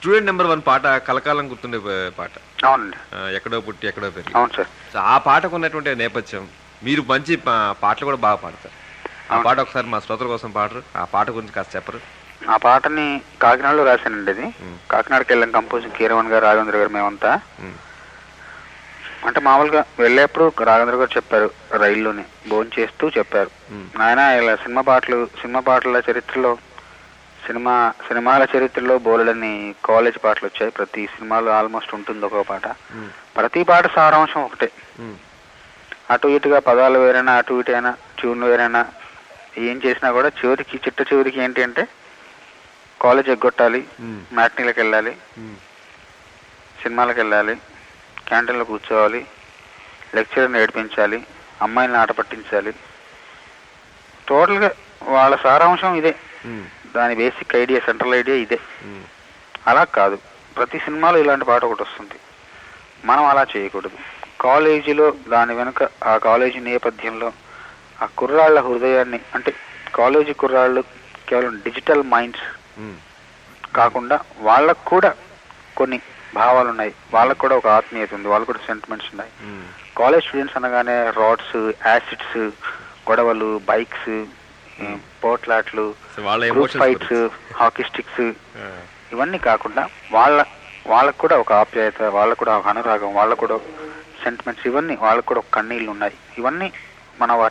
Student number one పాట కలకాలం గుర్తుండే ప- పాట అవునండి ఆ, ఎక్కడో పుట్టి ఎక్కడో పెరిగి అవును సార్ సో ఆ పాటకు ఉన్నటువంటి నేపథ్యం మీరు మంచి పా- పాటలు కూడా బాగా పాడతారు ఆ పాట ఒకసారి మా శ్రోతల కోసం పాడరు ఆ పాట గురించి కాస్త చెప్పరు ఆ పాటని కాకినాడలో రాశానండి అది మ్. కాకినాడకి వెళ్ళాం కంపోజింగ్ కీరవన్ గారు రాఘవేంద్ర గారు మేమంతా ఉమ్, అంటే మామూలుగా వెళ్ళేప్పుడు రాఘవేంద్ర గారు చెప్పారు రైల్లోనే భోజనం చేస్తూ చెప్పారు ఉమ్, నాయన ఇలా సినిమా పాటలు సినిమా పాటల చరిత్రలో సినిమా సినిమాల చరిత్రలో బోలెడని కాలేజ్ పాటలు వచ్చాయి ప్రతి సినిమాలో ఆల్మోస్ట్ ఉంటుంది ఒక్కొక్క పాట ఉమ్, ప్రతి పాట సారాంశం ఒకటే ఉమ్, అటు ఇటుగా పదాలు వేరైనా అటు ఇటు అయినా ట్యూన్ వేరైనా ఏం చేసినా కూడా చివరికి చిట్ట చివరికి ఏంటి అంటే కాలేజ్ ఎగ్గొట్టాలి ఉమ్, మ్యాట్నీలకు వెళ్ళాలి ఉమ్, సినిమాలకు వెళ్ళాలి క్యాంటీన్లో కూర్చోవాలి లెక్చరర్ని ఏడిపించాలి అమ్మాయిని ఆట పట్టించాలి టోటల్గా వాళ్ళ సారాంశం ఇదే ఉమ్, దాని బేసిక్ ఐడియా సెంట్రల్ ఐడియా ఇదే ఉమ్, అలా కాదు ప్రతి సినిమాలో ఇలాంటి పాట ఒకటి వస్తుంది మనం అలా చేయకూడదు కాలేజీలో దాని వెనుక ఆ కాలేజీ నేపథ్యంలో ఆ కుర్రాళ్ళ హృదయాన్ని అంటే కాలేజీ కుర్రాళ్ళు కేవలం డిజిటల్ మైండ్స్ ఉమ్, కాకుండా వాళ్ళకు కూడా కొన్ని భావాలు ఉన్నాయి వాళ్ళకు కూడా ఒక ఆత్మీయత ఉంది వాళ్ళకు కూడా సెంటిమెంట్స్ ఉన్నాయి ఉమ్, కాలేజ్ స్టూడెంట్స్ అనగానే రాడ్స్ యాసిడ్స్ గొడవలు బైక్స్ పోట్లాట్లు సో వాళ్ళ group emotions fights hockey sticks ఇవన్నీ కాకుండా వాళ్ళ వాళ్ళకు కూడా ఒక ఆప్యాయత వాళ్ళకు కూడా ఒక అనురాగం వాళ్ళకు కూడా సెంటిమెంట్స్ ఇవన్నీ వాళ్ళకు కూడా ఒక కన్నీళ్ళు ఉన్నాయి ఇవన్నీ మన